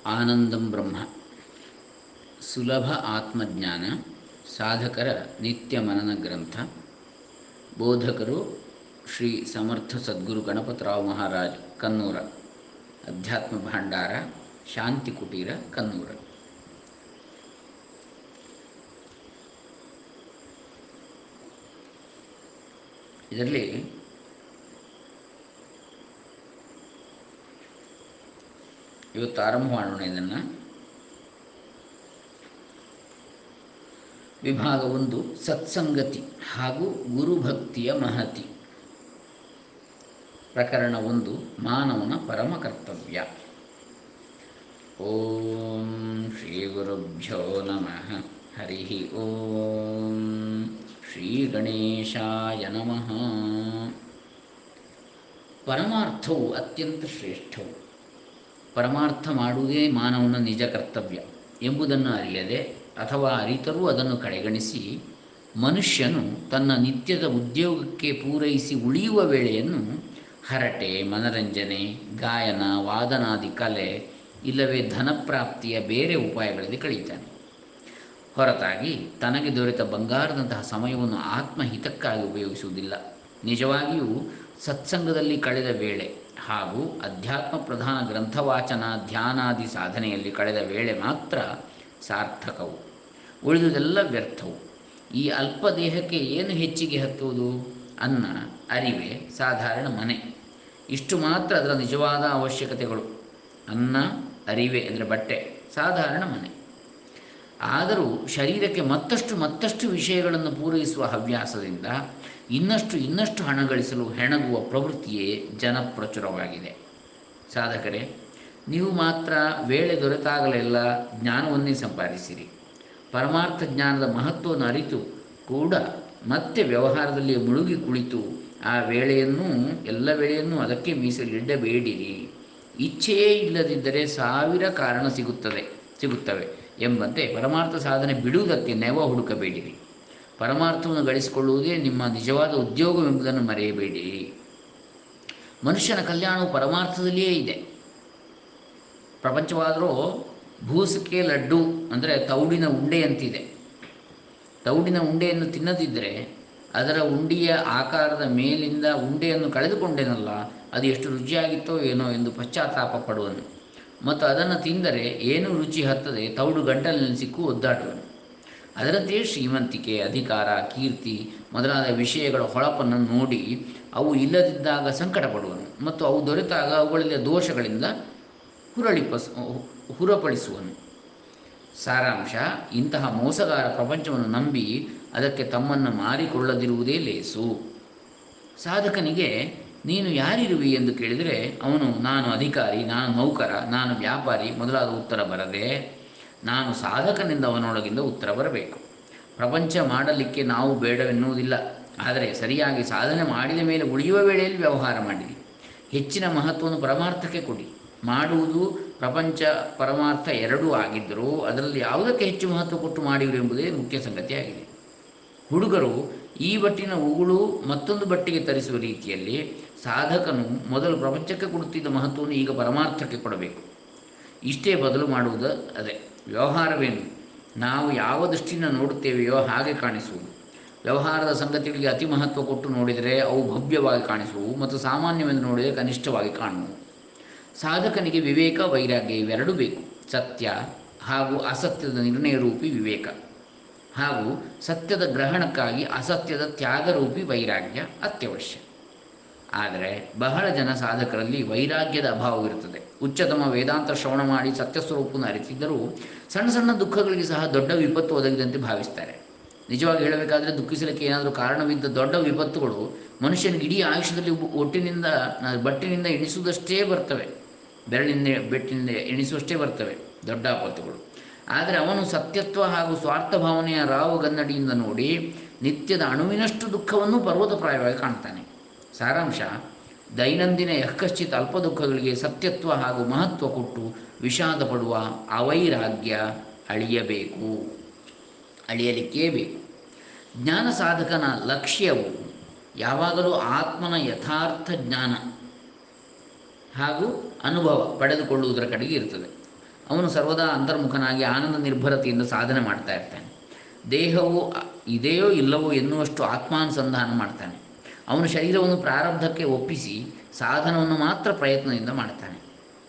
ಆನಂದಂ ಬ್ರಹ್ಮ ಸುಲಭ ಆತ್ಮಜ್ಞಾನ ಸಾಧಕರ ನಿತ್ಯ ಮನನ ಗ್ರಂಥ ಬೋಧಕರು ಶ್ರೀ ಸಮರ್ಥ ಸದ್ಗುರು ಗಣಪತರಾವ್ ಮಹಾರಾಜ್ ಕನ್ನೂರ ಅಧ್ಯಾತ್ಮ ಭಂಡಾರ ಶಾಂತಿ ಕುಟೀರ ಕನ್ನೂರ ಇದರಲ್ಲಿ ಇವತ್ತು ಆರಂಭ ಮಾಡೋಣ ಇದನ್ನು ವಿಭಾಗ ಒಂದು ಸತ್ಸಂಗತಿ ಹಾಗೂ ಗುರುಭಕ್ತಿಯ ಮಹತಿ ಪ್ರಕರಣ ಒಂದು ಮಾನವನ ಪರಮ ಕರ್ತವ್ಯ ಓಂ ಶ್ರೀ ಗುರುಭ್ಯೋ ನಮಃ ಹರಿ ಓಂ ಶ್ರೀ ಗಣೇಶಾಯ ನಮಃ ಪರಮಾರ್ಥವು ಅತ್ಯಂತ ಶ್ರೇಷ್ಠವು ಪರಮಾರ್ಥ ಮಾಡುವುದೇ ಮಾನವನ ನಿಜ ಕರ್ತವ್ಯ ಎಂಬುದನ್ನು ಅರಿಯದೆ ಅಥವಾ ಅರಿತರೂ ಅದನ್ನು ಕಡೆಗಣಿಸಿ ಮನುಷ್ಯನು ತನ್ನ ನಿತ್ಯದ ಉದ್ಯೋಗಕ್ಕೆ ಪೂರೈಸಿ ಉಳಿಯುವ ವೇಳೆಯನ್ನು ಹರಟೆ ಮನರಂಜನೆ ಗಾಯನ ವಾದನಾದಿ ಕಲೆ ಇಲ್ಲವೇ ಧನಪ್ರಾಪ್ತಿಯ ಬೇರೆ ಉಪಾಯಗಳಲ್ಲಿ ಕಳೀತಾನೆ ಹೊರತಾಗಿ ತನಗೆ ದೊರೆತ ಬಂಗಾರದಂತಹ ಸಮಯವನ್ನು ಆತ್ಮಹಿತಕ್ಕಾಗಿ ಉಪಯೋಗಿಸುವುದಿಲ್ಲ ನಿಜವಾಗಿಯೂ ಸತ್ಸಂಗದಲ್ಲಿ ಕಳೆದ ವೇಳೆ ಹಾಗೂ ಅಧ್ಯಾತ್ಮ ಪ್ರಧಾನ ಗ್ರಂಥವಾಚನ ಧ್ಯಾನಾದಿ ಸಾಧನೆಯಲ್ಲಿ ಕಳೆದ ವೇಳೆ ಮಾತ್ರ ಸಾರ್ಥಕವು ಉಳಿದುದೆಲ್ಲ ವ್ಯರ್ಥವು ಈ ಅಲ್ಪ ದೇಹಕ್ಕೆ ಏನು ಹೆಚ್ಚಿಗೆ ಹತ್ತುವುದು ಅನ್ನ ಅರಿವೆ ಸಾಧಾರಣ ಮನೆ ಇಷ್ಟು ಮಾತ್ರ ಅದರ ನಿಜವಾದ ಅವಶ್ಯಕತೆಗಳು ಅನ್ನ ಅರಿವೆ ಅಂದರೆ ಬಟ್ಟೆ ಸಾಧಾರಣ ಮನೆ ಆದರೂ ಶರೀರಕ್ಕೆ ಮತ್ತಷ್ಟು ಮತ್ತಷ್ಟು ವಿಷಯಗಳನ್ನು ಪೂರೈಸುವ ಹವ್ಯಾಸದಿಂದ ಇನ್ನಷ್ಟು ಇನ್ನಷ್ಟು ಹಣ ಗಳಿಸಲು ಹೆಣಗುವ ಪ್ರವೃತ್ತಿಯೇ ಜನಪ್ರಚುರವಾಗಿದೆ ಸಾಧಕರೇ ನೀವು ಮಾತ್ರ ವೇಳೆ ದೊರೆತಾಗಲೆಲ್ಲ ಜ್ಞಾನವನ್ನೇ ಸಂಪಾದಿಸಿರಿ ಪರಮಾರ್ಥ ಜ್ಞಾನದ ಮಹತ್ವವನ್ನು ಅರಿತು ಕೂಡ ಮತ್ತೆ ವ್ಯವಹಾರದಲ್ಲಿ ಮುಳುಗಿ ಕುಳಿತು ಆ ವೇಳೆಯನ್ನು ಎಲ್ಲ ವೇಳೆಯನ್ನು ಅದಕ್ಕೆ ಮೀಸಲಿಡಬೇಡಿರಿ ಇಚ್ಛೆಯೇ ಇಲ್ಲದಿದ್ದರೆ ಸಾವಿರ ಕಾರಣ ಸಿಗುತ್ತದೆ ಸಿಗುತ್ತವೆ ಎಂಬಂತೆ ಪರಮಾರ್ಥ ಸಾಧನೆ ಬಿಡುವುದಕ್ಕೆ ನೆವ ಹುಡುಕಬೇಡಿರಿ ಪರಮಾರ್ಥವನ್ನು ಗಳಿಸಿಕೊಳ್ಳುವುದೇ ನಿಮ್ಮ ನಿಜವಾದ ಉದ್ಯೋಗವೆಂಬುದನ್ನು ಮರೆಯಬೇಡಿರಿ ಮನುಷ್ಯನ ಕಲ್ಯಾಣವು ಪರಮಾರ್ಥದಲ್ಲಿಯೇ ಇದೆ ಪ್ರಪಂಚವಾದರೂ ಭೂಸಕ್ಕೆ ಲಡ್ಡು ಅಂದರೆ ತೌಡಿನ ಉಂಡೆಯಂತಿದೆ ತೌಡಿನ ಉಂಡೆಯನ್ನು ತಿನ್ನದಿದ್ದರೆ ಅದರ ಉಂಡಿಯ ಆಕಾರದ ಮೇಲಿಂದ ಉಂಡೆಯನ್ನು ಕಳೆದುಕೊಂಡೇನಲ್ಲ ಅದು ಎಷ್ಟು ರುಚಿಯಾಗಿತ್ತೋ ಏನೋ ಎಂದು ಪಶ್ಚಾತ್ತಾಪ ಪಡುವನು ಮತ್ತು ಅದನ್ನು ತಿಂದರೆ ಏನೂ ರುಚಿ ಹತ್ತದೆ ತೌಡು ಗಂಟಲಿನಲ್ಲಿ ಸಿಕ್ಕು ಒದ್ದಾಡುವನು ಅದರಂತೆಯೇ ಶ್ರೀಮಂತಿಕೆ ಅಧಿಕಾರ ಕೀರ್ತಿ ಮೊದಲಾದ ವಿಷಯಗಳ ಹೊಳಪನ್ನು ನೋಡಿ ಅವು ಇಲ್ಲದಿದ್ದಾಗ ಸಂಕಟ ಪಡುವನು ಮತ್ತು ಅವು ದೊರೆತಾಗ ಅವುಗಳಿಂದ ದೋಷಗಳಿಂದ ಹುರಳಿಪಸ್ ಹುರಪಡಿಸುವನು ಸಾರಾಂಶ ಇಂತಹ ಮೋಸಗಾರ ಪ್ರಪಂಚವನ್ನು ನಂಬಿ ಅದಕ್ಕೆ ತಮ್ಮನ್ನು ಮಾರಿಕೊಳ್ಳದಿರುವುದೇ ಲೇಸು ಸಾಧಕನಿಗೆ ನೀನು ಯಾರಿರುವಿ ಎಂದು ಕೇಳಿದರೆ ಅವನು ನಾನು ಅಧಿಕಾರಿ ನಾನು ನೌಕರ ನಾನು ವ್ಯಾಪಾರಿ ಮೊದಲಾದ ಉತ್ತರ ಬರದೆ ನಾನು ಸಾಧಕನಿಂದ ಅವನೊಳಗಿಂದ ಉತ್ತರ ಬರಬೇಕು ಪ್ರಪಂಚ ಮಾಡಲಿಕ್ಕೆ ನಾವು ಬೇಡವೆನ್ನುವುದಿಲ್ಲ ಆದರೆ ಸರಿಯಾಗಿ ಸಾಧನೆ ಮಾಡಿದ ಮೇಲೆ ಉಳಿಯುವ ವೇಳೆಯಲ್ಲಿ ವ್ಯವಹಾರ ಮಾಡಿರಿ ಹೆಚ್ಚಿನ ಮಹತ್ವವನ್ನು ಪರಮಾರ್ಥಕ್ಕೆ ಕೊಡಿ ಮಾಡುವುದು ಪ್ರಪಂಚ ಪರಮಾರ್ಥ ಎರಡೂ ಆಗಿದ್ದರೂ ಅದರಲ್ಲಿ ಯಾವುದಕ್ಕೆ ಹೆಚ್ಚು ಮಹತ್ವ ಕೊಟ್ಟು ಮಾಡಿರು ಎಂಬುದೇ ಮುಖ್ಯ ಸಂಗತಿಯಾಗಿದೆ ಹುಡುಗರು ಈ ಬಟ್ಟಿನ ಉಗುಳು ಮತ್ತೊಂದು ಬಟ್ಟಿಗೆ ತರಿಸುವ ರೀತಿಯಲ್ಲಿ ಸಾಧಕನು ಮೊದಲು ಪ್ರಪಂಚಕ್ಕೆ ಕೊಡುತ್ತಿದ್ದ ಮಹತ್ವವನ್ನು ಈಗ ಪರಮಾರ್ಥಕ್ಕೆ ಕೊಡಬೇಕು ಇಷ್ಟೇ ಬದಲು ಮಾಡುವುದು ಅದೇ ವ್ಯವಹಾರವೇನು ನಾವು ಯಾವ ದೃಷ್ಟಿಯಿಂದ ನೋಡುತ್ತೇವೆಯೋ ಹಾಗೆ ಕಾಣಿಸುವುದು ವ್ಯವಹಾರದ ಸಂಗತಿಗಳಿಗೆ ಅತಿ ಮಹತ್ವ ಕೊಟ್ಟು ನೋಡಿದರೆ ಅವು ಭವ್ಯವಾಗಿ ಕಾಣಿಸುವು ಮತ್ತು ಸಾಮಾನ್ಯವೆಂದು ನೋಡಿದರೆ ಕನಿಷ್ಠವಾಗಿ ಕಾಣುವು ಸಾಧಕನಿಗೆ ವಿವೇಕ ವೈರಾಗ್ಯ ಇವೆರಡೂ ಬೇಕು ಸತ್ಯ ಹಾಗೂ ಅಸತ್ಯದ ನಿರ್ಣಯ ರೂಪಿ ವಿವೇಕ ಹಾಗೂ ಸತ್ಯದ ಗ್ರಹಣಕ್ಕಾಗಿ ಅಸತ್ಯದ ತ್ಯಾಗರೂಪಿ ವೈರಾಗ್ಯ ಅತ್ಯವಶ್ಯ ಆದರೆ ಬಹಳ ಜನ ಸಾಧಕರಲ್ಲಿ ವೈರಾಗ್ಯದ ಅಭಾವವಿರುತ್ತದೆ ಉಚ್ಚತಮ ವೇದಾಂತ ಶ್ರವಣ ಮಾಡಿ ಸತ್ಯಸ್ವರೂಪವನ್ನು ಅರಿತಿದ್ದರೂ ಸಣ್ಣ ಸಣ್ಣ ದುಃಖಗಳಿಗೆ ಸಹ ದೊಡ್ಡ ವಿಪತ್ತು ಒದಗಿದಂತೆ ಭಾವಿಸ್ತಾರೆ ನಿಜವಾಗಿ ಹೇಳಬೇಕಾದರೆ ದುಃಖಿಸಲಿಕ್ಕೆ ಏನಾದರೂ ಕಾರಣವಿದ್ದ ದೊಡ್ಡ ವಿಪತ್ತುಗಳು ಮನುಷ್ಯನಿಗೆ ಇಡೀ ಆಯುಷ್ಯದಲ್ಲಿ ಒಟ್ಟಿನಿಂದ ಬಟ್ಟಿನಿಂದ ಎಣಿಸುವುದಷ್ಟೇ ಬರ್ತವೆ ಬೆರಳಿಂದ ಬೆಟ್ಟಿನಿಂದ ಎಣಿಸುವಷ್ಟೇ ಬರ್ತವೆ ದೊಡ್ಡ ಆಪತ್ತುಗಳು ಆದರೆ ಅವನು ಸತ್ಯತ್ವ ಹಾಗೂ ಸ್ವಾರ್ಥ ಭಾವನೆಯ ರಾವು ಗನ್ನಡಿಯಿಂದ ನೋಡಿ ನಿತ್ಯದ ಅಣುವಿನಷ್ಟು ದುಃಖವನ್ನು ಪರ್ವತಪ್ರಾಯವಾಗಿ ಕಾಣ್ತಾನೆ ಸಾರಾಂಶ ದೈನಂದಿನ ಯಕ್ಕಶ್ಚಿತ್ ಅಲ್ಪ ದುಃಖಗಳಿಗೆ ಸತ್ಯತ್ವ ಹಾಗೂ ಮಹತ್ವ ಕೊಟ್ಟು ವಿಷಾದ ಪಡುವ ಅವೈರಾಗ್ಯ ಅಳಿಯಬೇಕು ಅಳಿಯಲಿಕ್ಕೇ ಬೇಕು ಜ್ಞಾನ ಸಾಧಕನ ಲಕ್ಷ್ಯವು ಯಾವಾಗಲೂ ಆತ್ಮನ ಯಥಾರ್ಥ ಜ್ಞಾನ ಹಾಗೂ ಅನುಭವ ಪಡೆದುಕೊಳ್ಳುವುದರ ಕಡೆಗೆ ಇರ್ತದೆ ಅವನು ಸರ್ವದಾ ಅಂತರ್ಮುಖನಾಗಿ ಆನಂದ ನಿರ್ಭರತೆಯಿಂದ ಸಾಧನೆ ಮಾಡ್ತಾ ಇರ್ತಾನೆ ದೇಹವು ಇದೆಯೋ ಇಲ್ಲವೋ ಎನ್ನುವಷ್ಟು ಆತ್ಮಾನುಸಂಧಾನ ಮಾಡ್ತಾನೆ ಅವನು ಶರೀರವನ್ನು ಪ್ರಾರಬ್ಧಕ್ಕೆ ಒಪ್ಪಿಸಿ ಸಾಧನವನ್ನು ಮಾತ್ರ ಪ್ರಯತ್ನದಿಂದ ಮಾಡ್ತಾನೆ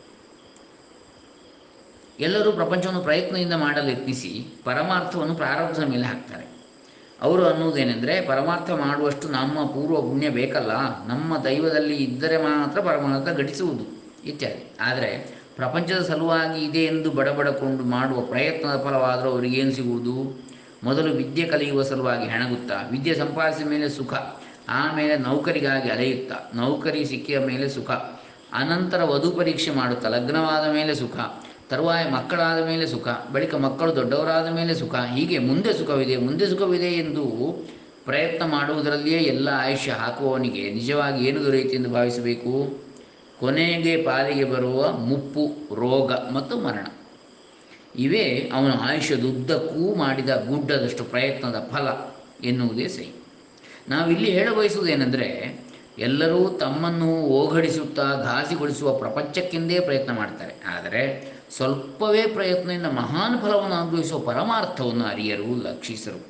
ಎಲ್ಲರೂ ಪ್ರಪಂಚವನ್ನು ಪ್ರಯತ್ನದಿಂದ ಮಾಡಲು ಯತ್ನಿಸಿ ಪರಮಾರ್ಥವನ್ನು ಪ್ರಾರಬ್ಧದ ಮೇಲೆ ಹಾಕ್ತಾರೆ ಅವರು ಅನ್ನುವುದೇನೆಂದರೆ ಪರಮಾರ್ಥ ಮಾಡುವಷ್ಟು ನಮ್ಮ ಪೂರ್ವ ಪುಣ್ಯ ಬೇಕಲ್ಲ ನಮ್ಮ ದೈವದಲ್ಲಿ ಇದ್ದರೆ ಮಾತ್ರ ಪರಮಾರ್ಥ ಘಟಿಸುವುದು ಇತ್ಯಾದಿ ಆದರೆ ಪ್ರಪಂಚದ ಸಲುವಾಗಿ ಇದೆ ಎಂದು ಬಡಬಡಕೊಂಡು ಮಾಡುವ ಪ್ರಯತ್ನದ ಫಲವಾದರೂ ಅವರಿಗೇನು ಸಿಗುವುದು ಮೊದಲು ವಿದ್ಯೆ ಕಲಿಯುವ ಸಲುವಾಗಿ ಹೆಣಗುತ್ತಾ ವಿದ್ಯೆ ಸಂಪಾದಿಸಿದ ಮೇಲೆ ಸುಖ ಆಮೇಲೆ ನೌಕರಿಗಾಗಿ ಅಲೆಯುತ್ತಾ ನೌಕರಿ ಸಿಕ್ಕಿದ ಮೇಲೆ ಸುಖ ಅನಂತರ ವಧು ಪರೀಕ್ಷೆ ಮಾಡುತ್ತಾ ಲಗ್ನವಾದ ಮೇಲೆ ಸುಖ ತರುವಾಯ ಮಕ್ಕಳಾದ ಮೇಲೆ ಸುಖ ಬಳಿಕ ಮಕ್ಕಳು ದೊಡ್ಡವರಾದ ಮೇಲೆ ಸುಖ ಹೀಗೆ ಮುಂದೆ ಸುಖವಿದೆ ಮುಂದೆ ಸುಖವಿದೆ ಎಂದು ಪ್ರಯತ್ನ ಮಾಡುವುದರಲ್ಲಿಯೇ ಎಲ್ಲ ಆಯುಷ್ಯ ಹಾಕುವವನಿಗೆ ನಿಜವಾಗಿ ಏನು ದೊರೆಯಿತು ಎಂದು ಭಾವಿಸಬೇಕು ಕೊನೆಗೆ ಪಾಲಿಗೆ ಬರುವ ಮುಪ್ಪು ರೋಗ ಮತ್ತು ಮರಣ ಇವೇ ಅವನ ಆಯುಷ್ಯದುದ್ದಕ್ಕೂ ಮಾಡಿದ ಗುಡ್ಡದಷ್ಟು ಪ್ರಯತ್ನದ ಫಲ ಎನ್ನುವುದೇ ಸರಿ ನಾವಿಲ್ಲಿ ಹೇಳಬಯಸುವುದೇನೆಂದರೆ ಎಲ್ಲರೂ ತಮ್ಮನ್ನು ಓಘಡಿಸುತ್ತಾ ಘಾಸಿಗೊಳಿಸುವ ಪ್ರಪಂಚಕ್ಕೆಂದೇ ಪ್ರಯತ್ನ ಮಾಡ್ತಾರೆ ಆದರೆ ಸ್ವಲ್ಪವೇ ಪ್ರಯತ್ನದಿಂದ ಮಹಾನ್ ಫಲವನ್ನು ಅನುಭವಿಸುವ ಪರಮಾರ್ಥವನ್ನು ಅರಿಯರು ಲಕ್ಷಿಸರು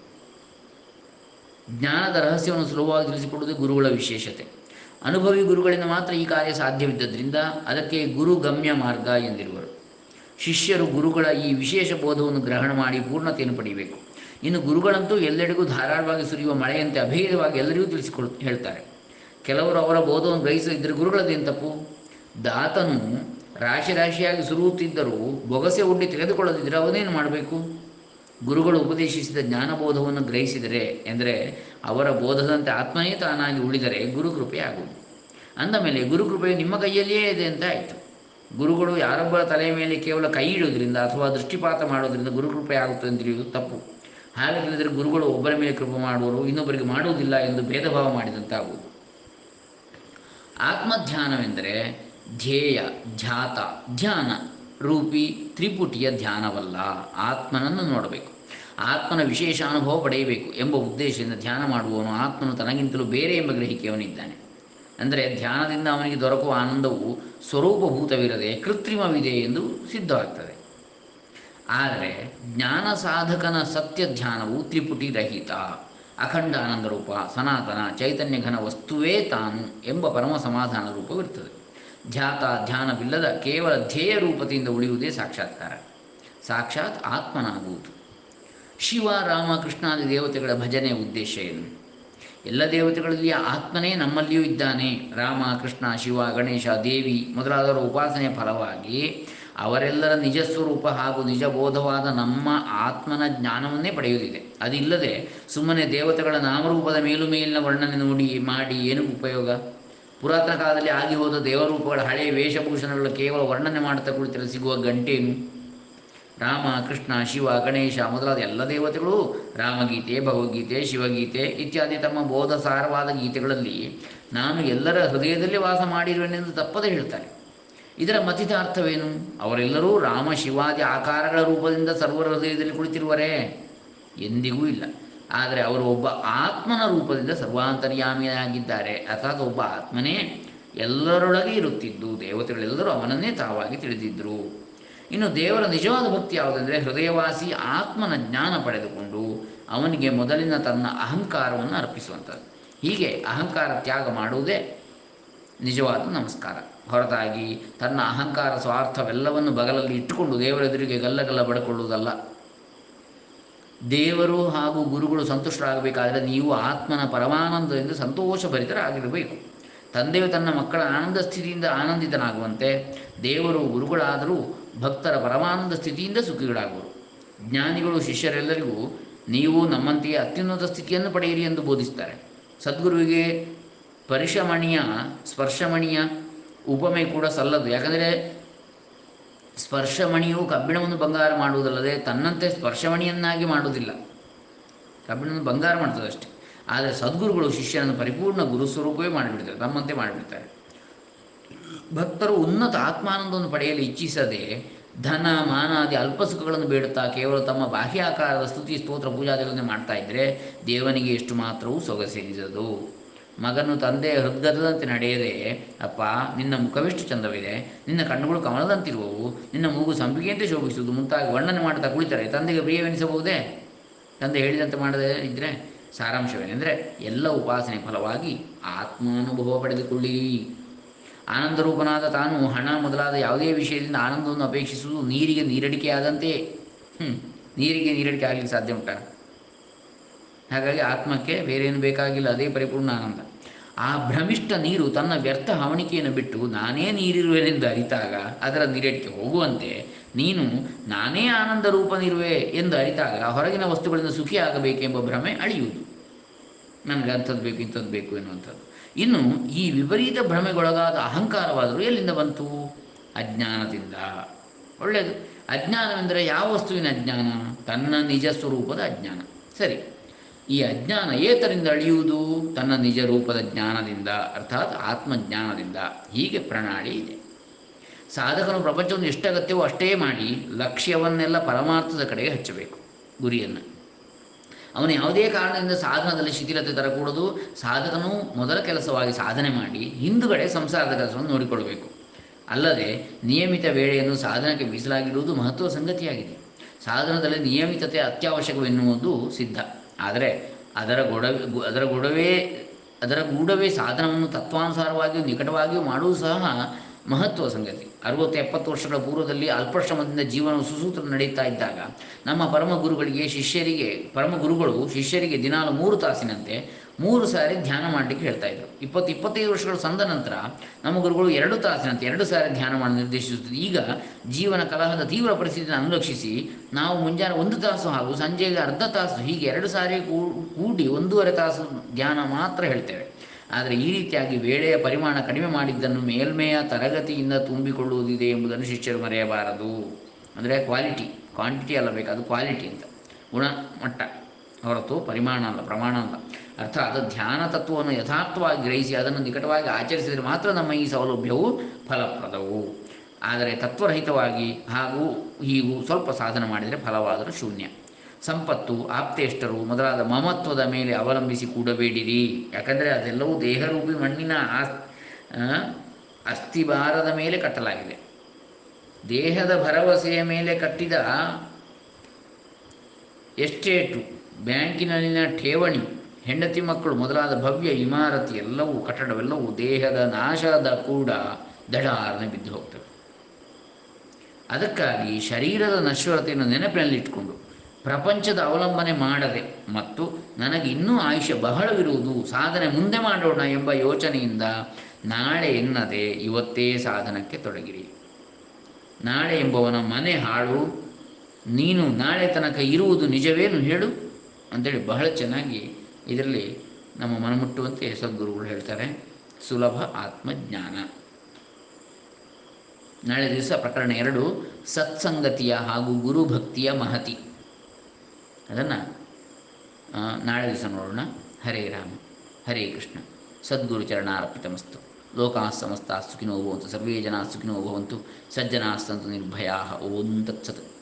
ಜ್ಞಾನದ ರಹಸ್ಯವನ್ನು ಸುಲಭವಾಗಿ ತಿಳಿಸಿಕೊಡುವುದೇ ಗುರುಗಳ ವಿಶೇಷತೆ ಅನುಭವಿ ಗುರುಗಳಿಂದ ಮಾತ್ರ ಈ ಕಾರ್ಯ ಸಾಧ್ಯವಿದ್ದರಿಂದ ಅದಕ್ಕೆ ಗುರು ಗಮ್ಯ ಮಾರ್ಗ ಎಂದಿರುವರು ಶಿಷ್ಯರು ಗುರುಗಳ ಈ ವಿಶೇಷ ಬೋಧವನ್ನು ಗ್ರಹಣ ಮಾಡಿ ಪೂರ್ಣತೆಯನ್ನು ಪಡೆಯಬೇಕು ಇನ್ನು ಗುರುಗಳಂತೂ ಎಲ್ಲೆಡೆಗೂ ಧಾರಾಳವಾಗಿ ಸುರಿಯುವ ಮಳೆಯಂತೆ ಅಭೇದವಾಗಿ ಎಲ್ಲರಿಗೂ ತಿಳಿಸಿಕೊಳ್ ಹೇಳ್ತಾರೆ ಕೆಲವರು ಅವರ ಬೋಧವನ್ನು ಗ್ರಹಿಸದಿದ್ದರೆ ಗುರುಗಳದ್ದೇನು ತಪ್ಪು ದಾತನು ರಾಶಿ ರಾಶಿಯಾಗಿ ಸುರುವುತ್ತಿದ್ದರೂ ಬೊಗಸೆ ಒಡ್ಡಿ ತೆಗೆದುಕೊಳ್ಳದಿದ್ದರೆ ಅವನೇನು ಮಾಡಬೇಕು ಗುರುಗಳು ಉಪದೇಶಿಸಿದ ಜ್ಞಾನಬೋಧವನ್ನು ಗ್ರಹಿಸಿದರೆ ಎಂದರೆ ಅವರ ಬೋಧದಂತೆ ಆತ್ಮನೇ ತಾನಾಗಿ ಉಳಿದರೆ ಗುರುಕೃಪೆ ಆಗುವುದು ಅಂದ ಮೇಲೆ ಗುರುಕೃಪೆಯು ನಿಮ್ಮ ಕೈಯಲ್ಲಿಯೇ ಇದೆ ಅಂತ ಆಯಿತು ಗುರುಗಳು ಯಾರೊಬ್ಬರ ತಲೆಯ ಮೇಲೆ ಕೇವಲ ಕೈ ಇಡುವುದರಿಂದ ಅಥವಾ ದೃಷ್ಟಿಪಾತ ಮಾಡೋದರಿಂದ ಗುರುಕೃಪೆ ಆಗುತ್ತದೆ ಅಂತ ತಿಳಿಯುವುದು ತಪ್ಪು ಹಾಗೆ ತಿಳಿದರೆ ಗುರುಗಳು ಒಬ್ಬರ ಮೇಲೆ ಕೃಪೆ ಮಾಡುವರು ಇನ್ನೊಬ್ಬರಿಗೆ ಮಾಡುವುದಿಲ್ಲ ಎಂದು ಭೇದ ಭಾವ ಮಾಡಿದಂತಾಗುವುದು ಆತ್ಮಧ್ಯಾನವೆಂದರೆ ಧ್ಯೇಯ ಧ್ಯಾತ ಧ್ಯಾನ ರೂಪಿ ತ್ರಿಪುಟಿಯ ಧ್ಯಾನವಲ್ಲ ಆತ್ಮನನ್ನು ನೋಡಬೇಕು ಆತ್ಮನ ವಿಶೇಷ ಅನುಭವ ಪಡೆಯಬೇಕು ಎಂಬ ಉದ್ದೇಶದಿಂದ ಧ್ಯಾನ ಮಾಡುವವನು ಆತ್ಮನು ತನಗಿಂತಲೂ ಬೇರೆ ಎಂಬ ಗ್ರಹಿಕೆಯವನಿದ್ದಾನೆ ಅಂದರೆ ಧ್ಯಾನದಿಂದ ಅವನಿಗೆ ದೊರಕುವ ಆನಂದವು ಸ್ವರೂಪಭೂತವಿರದೆ ಕೃತ್ರಿಮವಿದೆ ಎಂದು ಸಿದ್ಧವಾಗ್ತದೆ ಆದರೆ ಜ್ಞಾನ ಸಾಧಕನ ಸತ್ಯ ಧ್ಯಾನವು ತ್ರಿಪುಟಿ ರಹಿತ ಅಖಂಡ ಆನಂದ ರೂಪ ಸನಾತನ ಚೈತನ್ಯ ಘನ ವಸ್ತುವೇ ತಾನು ಎಂಬ ಪರಮ ಸಮಾಧಾನ ರೂಪವಿರುತ್ತದೆ ಧ್ಯಾತ ಧ್ಯಾನವಿಲ್ಲದ ಕೇವಲ ಧ್ಯೇಯ ರೂಪದಿಂದ ಉಳಿಯುವುದೇ ಸಾಕ್ಷಾತ್ಕಾರ ಸಾಕ್ಷಾತ್ ಆತ್ಮನಾಗುವುದು ಶಿವ ರಾಮ ಕೃಷ್ಣಾದಿ ದೇವತೆಗಳ ಭಜನೆಯ ಉದ್ದೇಶ ಏನು ಎಲ್ಲ ದೇವತೆಗಳಲ್ಲಿ ಆತ್ಮನೇ ನಮ್ಮಲ್ಲಿಯೂ ಇದ್ದಾನೆ ರಾಮ ಕೃಷ್ಣ ಶಿವ ಗಣೇಶ ದೇವಿ ಮೊದಲಾದವರ ಉಪಾಸನೆಯ ಫಲವಾಗಿ ಅವರೆಲ್ಲರ ನಿಜ ಸ್ವರೂಪ ಹಾಗೂ ನಿಜಬೋಧವಾದ ನಮ್ಮ ಆತ್ಮನ ಜ್ಞಾನವನ್ನೇ ಪಡೆಯುವುದಿದೆ ಅದಿಲ್ಲದೆ ಸುಮ್ಮನೆ ದೇವತೆಗಳ ನಾಮರೂಪದ ಮೇಲು ಮೇಲಿನ ವರ್ಣನೆ ನೋಡಿ ಮಾಡಿ ಏನು ಉಪಯೋಗ ಪುರಾತನ ಕಾಲದಲ್ಲಿ ಆಗಿ ಹೋದ ದೇವರೂಪಗಳ ಹಳೆಯ ವೇಷಭೂಷಣಗಳು ಕೇವಲ ವರ್ಣನೆ ಮಾಡುತ್ತಾ ಕುಳಿತರೆ ಸಿಗುವ ಗಂಟೇನು ರಾಮ ಕೃಷ್ಣ ಶಿವ ಗಣೇಶ ಮೊದಲಾದ ಎಲ್ಲ ದೇವತೆಗಳು ರಾಮಗೀತೆ ಭಗವದ್ಗೀತೆ ಶಿವಗೀತೆ ಇತ್ಯಾದಿ ತಮ್ಮ ಬೋಧ ಸಾರವಾದ ಗೀತೆಗಳಲ್ಲಿ ನಾನು ಎಲ್ಲರ ಹೃದಯದಲ್ಲಿ ವಾಸ ಮಾಡಿರುವೆನೆಂದು ತಪ್ಪದೇ ಹೇಳ್ತಾರೆ ಇದರ ಮತಿತಾರ್ಥವೇನು ಅವರೆಲ್ಲರೂ ರಾಮ ಶಿವಾದಿ ಆಕಾರಗಳ ರೂಪದಿಂದ ಸರ್ವರ ಹೃದಯದಲ್ಲಿ ಕುಳಿತಿರುವರೇ ಎಂದಿಗೂ ಇಲ್ಲ ಆದರೆ ಅವರು ಒಬ್ಬ ಆತ್ಮನ ರೂಪದಿಂದ ಸರ್ವಾಂತರ್ಯಾಮಿಯಾಗಿದ್ದಾರೆ ಅರ್ಥಾತ್ ಒಬ್ಬ ಆತ್ಮನೇ ಎಲ್ಲರೊಳಗೆ ಇರುತ್ತಿದ್ದು ದೇವತೆಗಳೆಲ್ಲರೂ ಅವನನ್ನೇ ತಾವಾಗಿ ತಿಳಿದಿದ್ದರು ಇನ್ನು ದೇವರ ನಿಜವಾದ ಭಕ್ತಿ ಯಾವುದೆಂದರೆ ಹೃದಯವಾಸಿ ಆತ್ಮನ ಜ್ಞಾನ ಪಡೆದುಕೊಂಡು ಅವನಿಗೆ ಮೊದಲಿನ ತನ್ನ ಅಹಂಕಾರವನ್ನು ಅರ್ಪಿಸುವಂಥದ್ದು ಹೀಗೆ ಅಹಂಕಾರ ತ್ಯಾಗ ಮಾಡುವುದೇ ನಿಜವಾದ ನಮಸ್ಕಾರ ಹೊರತಾಗಿ ತನ್ನ ಅಹಂಕಾರ ಸ್ವಾರ್ಥವೆಲ್ಲವನ್ನು ಬಗಲಲ್ಲಿ ಇಟ್ಟುಕೊಂಡು ದೇವರೆದುರಿಗೆ ಗಲ್ಲಗಲ್ಲ ಬಡ್ಕೊಳ್ಳುವುದಲ್ಲ ದೇವರು ಹಾಗೂ ಗುರುಗಳು ಸಂತುಷ್ಟರಾಗಬೇಕಾದರೆ ನೀವು ಆತ್ಮನ ಪರಮಾನಂದದಿಂದ ಸಂತೋಷಭರಿತರಾಗಿರಬೇಕು ತಂದೆಯು ತನ್ನ ಮಕ್ಕಳ ಆನಂದ ಸ್ಥಿತಿಯಿಂದ ಆನಂದಿತನಾಗುವಂತೆ ದೇವರು ಗುರುಗಳಾದರೂ ಭಕ್ತರ ಪರಮಾನಂದ ಸ್ಥಿತಿಯಿಂದ ಸುಖಿಗಳಾಗುವರು ಜ್ಞಾನಿಗಳು ಶಿಷ್ಯರೆಲ್ಲರಿಗೂ ನೀವು ನಮ್ಮಂತೆಯೇ ಅತ್ಯುನ್ನತ ಸ್ಥಿತಿಯನ್ನು ಪಡೆಯಿರಿ ಎಂದು ಬೋಧಿಸ್ತಾರೆ ಸದ್ಗುರುವಿಗೆ ಪರಿಶಮಣೀಯ ಸ್ಪರ್ಶಮಣೀಯ ಉಪಮೆ ಕೂಡ ಸಲ್ಲದು ಯಾಕಂದರೆ ಸ್ಪರ್ಶಮಣಿಯು ಕಬ್ಬಿಣವನ್ನು ಬಂಗಾರ ಮಾಡುವುದಲ್ಲದೆ ತನ್ನಂತೆ ಸ್ಪರ್ಶಮಣಿಯನ್ನಾಗಿ ಮಾಡುವುದಿಲ್ಲ ಕಬ್ಬಿಣವನ್ನು ಬಂಗಾರ ಮಾಡ್ತದೆ ಅಷ್ಟೇ ಆದರೆ ಸದ್ಗುರುಗಳು ಶಿಷ್ಯನನ್ನು ಪರಿಪೂರ್ಣ ಗುರು ಸ್ವರೂಪವೇ ಮಾಡಿಬಿಡ್ತಾರೆ ತಮ್ಮಂತೆ ಮಾಡಿಬಿಡ್ತಾರೆ ಭಕ್ತರು ಉನ್ನತ ಆತ್ಮಾನಂದವನ್ನು ಪಡೆಯಲು ಇಚ್ಛಿಸದೆ ಧನ ಮಾನಾದಿ ಅಲ್ಪ ಸುಖಗಳನ್ನು ಬೇಡುತ್ತಾ ಕೇವಲ ತಮ್ಮ ಬಾಹ್ಯಾಕಾರದ ಸ್ತುತಿ ಸ್ತೋತ್ರ ಪೂಜಾದಿಗಳನ್ನು ಮಾಡ್ತಾ ಇದ್ದರೆ ದೇವನಿಗೆ ಎಷ್ಟು ಮಾತ್ರವೂ ಸೊಗಸೆನಿಸದು ಮಗನು ತಂದೆ ಹೃದ್ಗತದಂತೆ ನಡೆಯದೆ ಅಪ್ಪ ನಿನ್ನ ಮುಖವೆಷ್ಟು ಚಂದವಿದೆ ನಿನ್ನ ಕಣ್ಣುಗಳು ಕಮಲದಂತಿರುವವು ನಿನ್ನ ಮೂಗು ಸಂಪಿಗೆಯಂತೆ ಶೋಭಿಸುವುದು ಮುಂತಾಗಿ ವರ್ಣನೆ ಮಾಡ್ತಾ ಕುಳಿತರೆ ತಂದೆಗೆ ಪ್ರಿಯವೆನಿಸಬಹುದೇ ತಂದೆ ಹೇಳಿದಂತೆ ಮಾಡದೇ ಇದ್ದರೆ ಸಾರಾಂಶವೇನೆಂದರೆ ಎಲ್ಲ ಉಪಾಸನೆ ಫಲವಾಗಿ ಆತ್ಮಾನುಭವ ಪಡೆದುಕೊಳ್ಳಿರಿ ಆನಂದರೂಪನಾದ ತಾನು ಹಣ ಮೊದಲಾದ ಯಾವುದೇ ವಿಷಯದಿಂದ ಆನಂದವನ್ನು ಅಪೇಕ್ಷಿಸುವುದು ನೀರಿಗೆ ನೀರಡಿಕೆಯಾದಂತೆ ಹ್ಞೂ ನೀರಿಗೆ ನೀರಡಿಕೆ ಆಗಲಿಕ್ಕೆ ಸಾಧ್ಯ ಉಂಟಾ ಹಾಗಾಗಿ ಆತ್ಮಕ್ಕೆ ಬೇರೇನು ಬೇಕಾಗಿಲ್ಲ ಅದೇ ಪರಿಪೂರ್ಣ ಆನಂದ ಆ ಭ್ರಮಿಷ್ಠ ನೀರು ತನ್ನ ವ್ಯರ್ಥ ಹವಣಿಕೆಯನ್ನು ಬಿಟ್ಟು ನಾನೇ ನೀರಿರುವೆನೆಂದು ಅರಿತಾಗ ಅದರ ನೀರಡಿಕೆ ಹೋಗುವಂತೆ ನೀನು ನಾನೇ ಆನಂದ ರೂಪನಿರುವೆ ಎಂದು ಅರಿತಾಗ ಹೊರಗಿನ ವಸ್ತುಗಳಿಂದ ಸುಖಿ ಆಗಬೇಕೆಂಬ ಭ್ರಮೆ ಅಳಿಯುವುದು ನನಗೆ ಅಂಥದ್ದು ಬೇಕು ಇಂಥದ್ದು ಬೇಕು ಎನ್ನುವಂಥದ್ದು ಇನ್ನು ಈ ವಿಪರೀತ ಭ್ರಮೆಗೊಳಗಾದ ಅಹಂಕಾರವಾದರೂ ಎಲ್ಲಿಂದ ಬಂತು ಅಜ್ಞಾನದಿಂದ ಒಳ್ಳೆಯದು ಅಜ್ಞಾನವೆಂದರೆ ಯಾವ ವಸ್ತುವಿನ ಅಜ್ಞಾನ ತನ್ನ ನಿಜ ಸ್ವರೂಪದ ಅಜ್ಞಾನ ಸರಿ ಈ ಅಜ್ಞಾನ ಏತರಿಂದ ಅಳಿಯುವುದು ತನ್ನ ನಿಜ ರೂಪದ ಜ್ಞಾನದಿಂದ ಅರ್ಥಾತ್ ಆತ್ಮಜ್ಞಾನದಿಂದ ಹೀಗೆ ಪ್ರಣಾಳಿ ಇದೆ ಸಾಧಕನು ಪ್ರಪಂಚವನ್ನು ಎಷ್ಟು ಅಗತ್ಯವೋ ಅಷ್ಟೇ ಮಾಡಿ ಲಕ್ಷ್ಯವನ್ನೆಲ್ಲ ಪರಮಾರ್ಥದ ಕಡೆಗೆ ಹಚ್ಚಬೇಕು ಗುರಿಯನ್ನು ಅವನು ಯಾವುದೇ ಕಾರಣದಿಂದ ಸಾಧನದಲ್ಲಿ ಶಿಥಿಲತೆ ತರಕೂಡದು ಸಾಧಕನು ಮೊದಲ ಕೆಲಸವಾಗಿ ಸಾಧನೆ ಮಾಡಿ ಹಿಂದುಗಡೆ ಸಂಸಾರದ ಕೆಲಸವನ್ನು ನೋಡಿಕೊಳ್ಳಬೇಕು ಅಲ್ಲದೆ ನಿಯಮಿತ ವೇಳೆಯನ್ನು ಸಾಧನಕ್ಕೆ ಮೀಸಲಾಗಿರುವುದು ಮಹತ್ವ ಸಂಗತಿಯಾಗಿದೆ ಸಾಧನದಲ್ಲಿ ನಿಯಮಿತತೆ ಅತ್ಯವಶ್ಯಕವೆನ್ನುವುದು ಸಿದ್ಧ ಆದರೆ ಅದರ ಗೊಡವೆ ಅದರ ಗೊಡವೇ ಅದರ ಗೂಢವೇ ಸಾಧನವನ್ನು ತತ್ವಾನುಸಾರವಾಗಿಯೂ ನಿಕಟವಾಗಿಯೂ ಮಾಡುವುದು ಸಹ ಮಹತ್ವ ಸಂಗತಿ ಅರುವತ್ತು ಎಪ್ಪತ್ತು ವರ್ಷಗಳ ಪೂರ್ವದಲ್ಲಿ ಅಲ್ಪಶ್ರಮದಿಂದ ಜೀವನವು ಸುಸೂತ್ರ ನಡೆಯುತ್ತಾ ಇದ್ದಾಗ ನಮ್ಮ ಪರಮ ಗುರುಗಳಿಗೆ ಶಿಷ್ಯರಿಗೆ ಪರಮ ಗುರುಗಳು ಶಿಷ್ಯರಿಗೆ ದಿನಾಲು ಮೂರು ತಾಸಿನಂತೆ ಮೂರು ಸಾರಿ ಧ್ಯಾನ ಮಾಡಲಿಕ್ಕೆ ಹೇಳ್ತಾ ಇದ್ರು ಇಪ್ಪತ್ತು ಇಪ್ಪತ್ತೈದು ವರ್ಷಗಳು ಸಂದ ನಂತರ ನಮ್ಮ ಗುರುಗಳು ಎರಡು ತಾಸಿನಂತೆ ಎರಡು ಸಾರಿ ಧ್ಯಾನ ಮಾಡಿ ನಿರ್ದೇಶಿಸುತ್ತದೆ ಈಗ ಜೀವನ ಕಲಹದ ತೀವ್ರ ಪರಿಸ್ಥಿತಿಯನ್ನು ಅನುಲಕ್ಷಿಸಿ ನಾವು ಮುಂಜಾನೆ ಒಂದು ತಾಸು ಹಾಗೂ ಸಂಜೆಗೆ ಅರ್ಧ ತಾಸು ಹೀಗೆ ಎರಡು ಸಾರಿ ಕೂ- ಕೂಡಿ ಒಂದೂವರೆ ತಾಸು ಧ್ಯಾನ ಮಾತ್ರ ಹೇಳ್ತೇವೆ ಆದರೆ ಈ ರೀತಿಯಾಗಿ ವೇಳೆಯ ಪರಿಮಾಣ ಕಡಿಮೆ ಮಾಡಿದ್ದನ್ನು ಮೇಲ್ಮೆಯ ತರಗತಿಯಿಂದ ತುಂಬಿಕೊಳ್ಳುವುದಿದೆ ಎಂಬುದನ್ನು ಶಿಷ್ಯರು ಮರೆಯಬಾರದು ಅಂದರೆ ಕ್ವಾಲಿಟಿ ಕ್ವಾಂಟಿಟಿ ಅಲ್ಲ ಬೇಕು ಅದು ಕ್ವಾಲಿಟಿ ಅಂತ ಗುಣಮಟ್ಟ ಹೊರತು ಪರಿಮಾಣ ಅಲ್ಲ ಪ್ರಮಾಣ ಅಲ್ಲ ಅರ್ಥಾತ್ ಧ್ಯಾನ ತತ್ವವನ್ನು ಯಥಾರ್ಥವಾಗಿ ಗ್ರಹಿಸಿ ಅದನ್ನು ನಿಕಟವಾಗಿ ಆಚರಿಸಿದರೆ ಮಾತ್ರ ನಮ್ಮ ಈ ಸೌಲಭ್ಯವು ಫಲಪ್ರದವು ಆದರೆ ತತ್ವರಹಿತವಾಗಿ ಹಾಗೂ ಹೀಗೂ ಸ್ವಲ್ಪ ಸಾಧನೆ ಮಾಡಿದರೆ ಫಲವಾದರೂ ಶೂನ್ಯ ಸಂಪತ್ತು ಆಪ್ತೇಷ್ಟರು ಮೊದಲಾದ ಮಮತ್ವದ ಮೇಲೆ ಅವಲಂಬಿಸಿ ಕೂಡಬೇಡಿರಿ ಯಾಕಂದರೆ ಅದೆಲ್ಲವೂ ದೇಹರೂಪಿ ಮಣ್ಣಿನ ಆಸ್ ಆ, ಅಸ್ಥಿಭಾರದ ಮೇಲೆ ಕಟ್ಟಲಾಗಿದೆ ದೇಹದ ಭರವಸೆಯ ಮೇಲೆ ಕಟ್ಟಿದ ಎಸ್ಟೇಟು ಬ್ಯಾಂಕಿನಲ್ಲಿನ ಠೇವಣಿ ಹೆಂಡತಿ ಮಕ್ಕಳು ಮೊದಲಾದ ಭವ್ಯ ಇಮಾರತಿ ಎಲ್ಲವೂ ಕಟ್ಟಡವೆಲ್ಲವೂ ದೇಹದ ನಾಶದ ಕೂಡ ದಡಾರನೆ ಬಿದ್ದು ಹೋಗ್ತವೆ ಅದಕ್ಕಾಗಿ ಶರೀರದ ನಶ್ವರತೆಯನ್ನು ನೆನಪಿನಲ್ಲಿಟ್ಟುಕೊಂಡು ಪ್ರಪಂಚದ ಅವಲಂಬನೆ ಮಾಡದೆ ಮತ್ತು ನನಗೆ ಇನ್ನೂ ಆಯುಷ್ಯ ಬಹಳವಿರುವುದು ಸಾಧನೆ ಮುಂದೆ ಮಾಡೋಣ ಎಂಬ ಯೋಚನೆಯಿಂದ ನಾಳೆ ಎನ್ನದೆ ಇವತ್ತೇ ಸಾಧನಕ್ಕೆ ತೊಡಗಿರಿ ನಾಳೆ ಎಂಬವನ ಮನೆ ಹಾಳು ನೀನು ನಾಳೆ ತನಕ ಇರುವುದು ನಿಜವೇನು ಹೇಳು ಅಂತೇಳಿ ಬಹಳ ಚೆನ್ನಾಗಿ ಇದರಲ್ಲಿ ನಮ್ಮ ಮನಮುಟ್ಟುವಂತೆ ಸದ್ಗುರುಗಳು ಹೇಳ್ತಾರೆ ಸುಲಭ ಆತ್ಮಜ್ಞಾನ ನಾಳೆ ದಿವಸ ಪ್ರಕರಣ ಎರಡು ಸತ್ಸಂಗತಿಯ ಹಾಗೂ ಗುರುಭಕ್ತಿಯ ಮಹತಿ ಅದನ್ನು ನಾಳೆ ದಿವಸ ನೋಡೋಣ ಹರೇ ರಾಮ ಹರೇ ಕೃಷ್ಣ ಸದ್ಗುರು ಚರಣಾರ್ಪಿತಮಸ್ತು ಲೋಕಾ ಸಮಸ್ತ ಸುಖಿನೋ ಭವಂತು ಸರ್ವೇ ಜನ ಸುಖಿನೋ ಭವಂತು ಸಜ್ಜನಾ ಸಂತು ನಿರ್ಭಯಾ ಓಂ ತತ್ಸತ್